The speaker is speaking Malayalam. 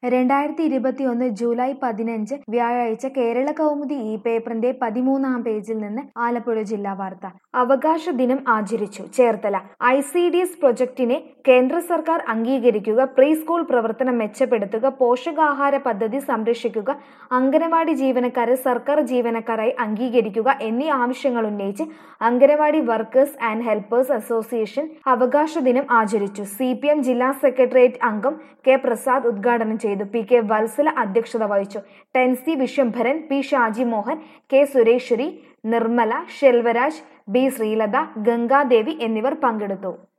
രണ്ടായിരത്തി ഇരുപത്തിയൊന്ന് ജൂലൈ പതിനഞ്ച് വ്യാഴാഴ്ച കേരള കൗമുദി ഈ പേപ്പറിന്റെ പതിമൂന്നാം പേജിൽ നിന്ന് ആലപ്പുഴ ജില്ലാ വാർത്ത അവകാശ ദിനം ആചരിച്ചു Cherthala I C D S പ്രൊജക്ടിനെ കേന്ദ്ര സർക്കാർ അംഗീകരിക്കുക പ്രീ സ്കൂൾ പ്രവർത്തനം മെച്ചപ്പെടുത്തുക പോഷകാഹാര പദ്ധതി സംരക്ഷിക്കുക അംഗനവാടി ജീവനക്കാരെ സർക്കാർ ജീവനക്കാരായി അംഗീകരിക്കുക എന്നീ ആവശ്യങ്ങൾ ഉന്നയിച്ച് anganwadi workers and helpers association അവകാശ ദിനം ആചരിച്ചു സി പി എം ജില്ലാ സെക്രട്ടേറിയറ്റ് അംഗം കെ പ്രസാദ് ഉദ്ഘാടനം ചെയ്തു പി കെ വത്സല അധ്യക്ഷത വഹിച്ചു Tency Viswambharan P Shaji Mohan K Sureshwari Nirmala Shelvaraj B Sreelatha Gangadevi എന്നിവർ പങ്കെടുത്തു